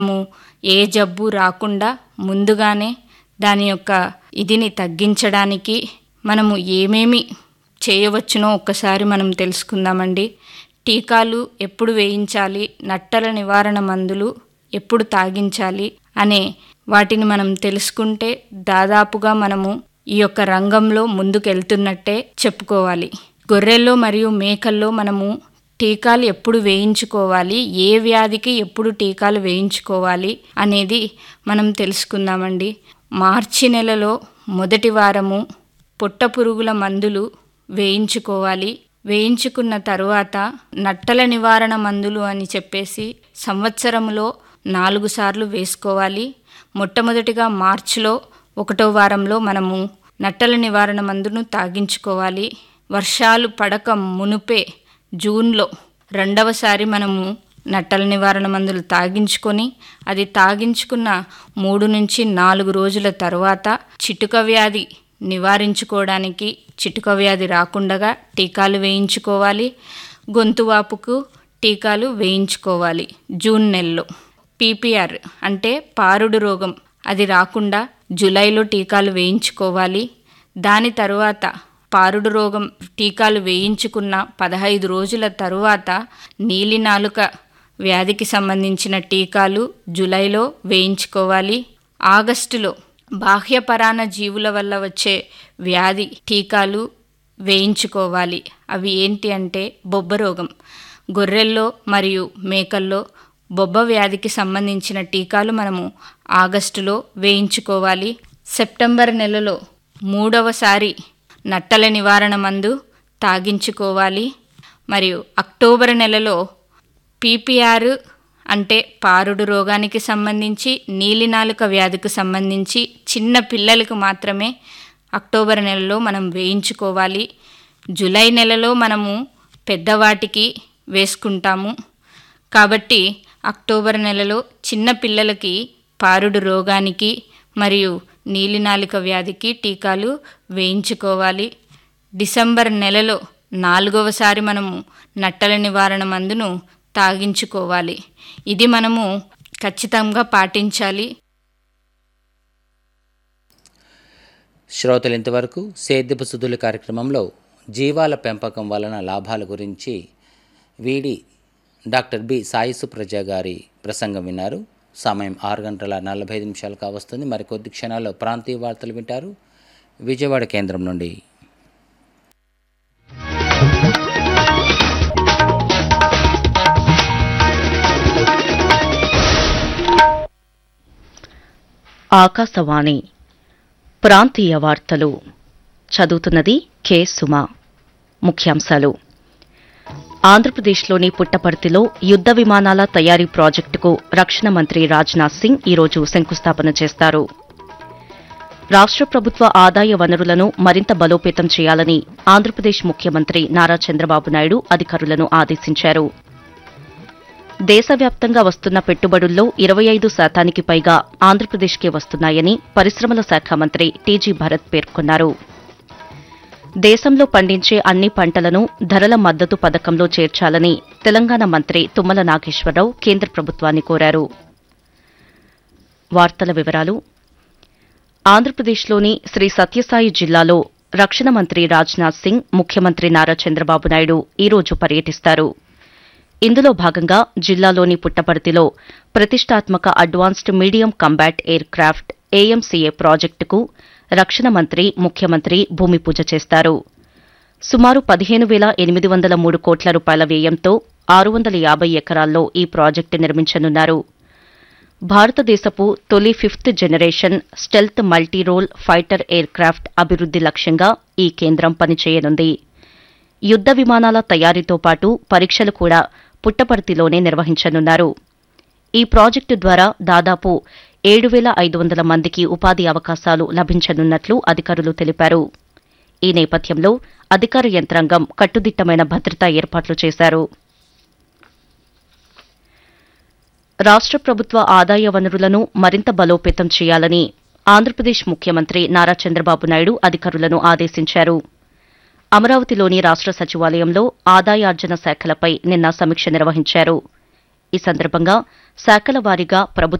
మనము ఏ జబ్బు రాకుండా ముందుగానే దాని యొక్క ఇదిని తగ్గించడానికి మనము ఏమేమి చేయవచ్చునో ఒక్కసారి మనం తెలుసుకుందామండి టీకాలు ఎప్పుడు వేయించాలి నట్టల నివారణ మందులు ఎప్పుడు తాగించాలి అనే వాటిని మనం తెలుసుకుంటే దాదాపుగా మనము ఈ యొక్క రంగంలో ముందుకెళ్తున్నట్టే చెప్పుకోవాలి గొర్రెల్లో మరియు మేకల్లో మనము టీకాలు ఎప్పుడు వేయించుకోవాలి ఏ వ్యాధికి ఎప్పుడు టీకాలు వేయించుకోవాలి అనేది మనం తెలుసుకుందామండి మార్చి నెలలో మొదటి వారము పొట్ట పురుగుల మందులు వేయించుకోవాలి వేయించుకున్న తరువాత నట్టల నివారణ మందులు అని చెప్పేసి సంవత్సరంలో నాలుగు సార్లు వేసుకోవాలి మొట్టమొదటిగా మార్చిలో ఒకటో వారంలో మనము నట్టల నివారణ మందును తాగించుకోవాలి వర్షాలు పడక మునుపే జూన్లో రెండవసారి మనము నట్టల నివారణ మందులు తాగించుకొని అది తాగించుకున్న మూడు నుంచి నాలుగు రోజుల తర్వాత చిటుక వ్యాధి నివారించుకోవడానికి చిటుక వ్యాధి రాకుండా టీకాలు వేయించుకోవాలి గొంతు వాపుకు టీకాలు వేయించుకోవాలి జూన్ నెలలో పీపీఆర్ అంటే పారుడు రోగం అది రాకుండా జూలైలో టీకాలు వేయించుకోవాలి దాని తరువాత పారుడు రోగం టీకాలు వేయించుకున్న పదహైదు రోజుల తరువాత నీలినాలుక వ్యాధికి సంబంధించిన టీకాలు జూలైలో వేయించుకోవాలి ఆగస్టులో బాహ్యపరాణ జీవుల వల్ల వచ్చే వ్యాధి టీకాలు వేయించుకోవాలి అవి ఏంటి అంటే బొబ్బ రోగం గొర్రెల్లో మరియు మేకల్లో బొబ్బ వ్యాధికి సంబంధించిన టీకాలు మనము ఆగస్టులో వేయించుకోవాలి సెప్టెంబర్ నెలలో మూడవసారి నట్టల నివారణ మందు తాగించుకోవాలి మరియు అక్టోబర్ నెలలో పీపీఆర్ అంటే పారుడు రోగానికి సంబంధించి నీలినాలుక వ్యాధికి సంబంధించి చిన్న పిల్లలకు మాత్రమే అక్టోబర్ నెలలో మనం వేయించుకోవాలి జూలై నెలలో మనము పెద్దవాటికి వేసుకుంటాము కాబట్టి అక్టోబర్ నెలలో చిన్న పిల్లలకి పారుడు రోగానికి మరియు నీలినాలిక వ్యాధికి టీకాలు వేయించుకోవాలి డిసెంబర్ నెలలో నాలుగవసారి మనము నట్టల నివారణ మందును తాగించుకోవాలి ఇది మనము ఖచ్చితంగా పాటించాలి శ్రోతలు ఇంతవరకు సేద్యపు సుధుల కార్యక్రమంలో జీవాల పెంపకం వలన లాభాల గురించి వీడి డాక్టర్ బి సాయి సుప్రజ గారి ప్రసంగం విన్నారు సమయం ఆరు గంటల నలభై ఐదు నిమిషాలు కావస్తుంది మరికొద్ది క్షణాల్లో ప్రాంతీయ వార్తలు వింటారు విజయవాడ కేంద్రం నుండి ఆకాశవాణి ప్రాంతీయ వార్తలు చదువుతున్నది కె సుమ ముఖ్యాంశాలు ఆంధ్రప్రదేశ్లోని పుట్టపర్తిలో యుద్ద విమానాల తయారీ ప్రాజెక్టుకు రక్షణ మంత్రి రాజ్నాథ్ సింగ్ ఈరోజు శంకుస్థాపన చేస్తారు రాష్ట ప్రభుత్వ ఆదాయ వనరులను మరింత బలోపేతం చేయాలని ఆంధ్రప్రదేశ్ ముఖ్యమంత్రి నారా చంద్రబాబు నాయుడు అధికారులను ఆదేశించారు దేశవ్యాప్తంగా వస్తున్న పెట్టుబడుల్లో ఇరవై ఐదు శాతానికి పైగా ఆంధ్రప్రదేశ్కే వస్తున్నాయని పరిశ్రమల శాఖ మంత్రి టీజీ భరత్ పేర్కొన్నారు దేశంలో పండించే అన్ని పంటలను ధరల మద్దతు పథకంలో చేర్చాలని తెలంగాణ మంత్రి తుమ్మల నాగేశ్వరరావు కేంద్ర ప్రభుత్వాన్ని కోరారు వార్తల వివరాలు ఆంధ్రప్రదేశ్లోని శ్రీ సత్యసాయి జిల్లాలో రక్షణ మంత్రి రాజ్నాథ్ సింగ్ ముఖ్యమంత్రి నారా చంద్రబాబు నాయుడు ఈరోజు పర్యటిస్తారు ఇందులో భాగంగా జిల్లాలోని పుట్టపర్తిలో ప్రతిష్టాత్మక advanced medium combat aircraft AMCA ప్రాజెక్టుకు రక్షణ మంత్రి ముఖ్యమంత్రి భూమి పూజ చేస్తారు సుమారు పదిహేను వేల ఎనిమిది వందల మూడు కోట్ల రూపాయల వ్యయంతో ఆరు వందల యాభై ఎకరాల్లో ఈ ప్రాజెక్టు నిర్మించనున్నారు భారతదేశపు తొలి fifth generation stealth multirole fighter aircraft అభివృద్ది లక్ష్యంగా ఈ కేంద్రం పనిచేయనుంది యుద్ద విమానాల తయారీతో పాటు పరీక్షలు కూడా పుట్టపర్తిలోనే నిర్వహించనున్నారు ఈ ప్రాజెక్టు ద్వారా దాదాపు ఏడు వేల ఐదు వందల మందికి ఉపాధి అవకాశాలు లభించనున్నట్లు అధికారులు తెలిపారు ఈ నేపథ్యంలో అధికార యంత్రాంగం కట్టుదిట్టమైన భద్రతా ఏర్పాట్లు చేశారు రాష్ట ప్రభుత్వ ఆదాయ వనరులను మరింత బలోపేతం చేయాలని ఆంధ్రప్రదేశ్ ముఖ్యమంత్రి నారా చంద్రబాబు నాయుడు అధికారులను ఆదేశించారు అమరావతిలోని రాష్ట సచివాలయంలో ఆదాయార్జన శాఖలపై నిన్న సమీక్ష నిర్వహించారు ఈ సందర్భంగా శాఖల వారీగా ప్రభుత్వ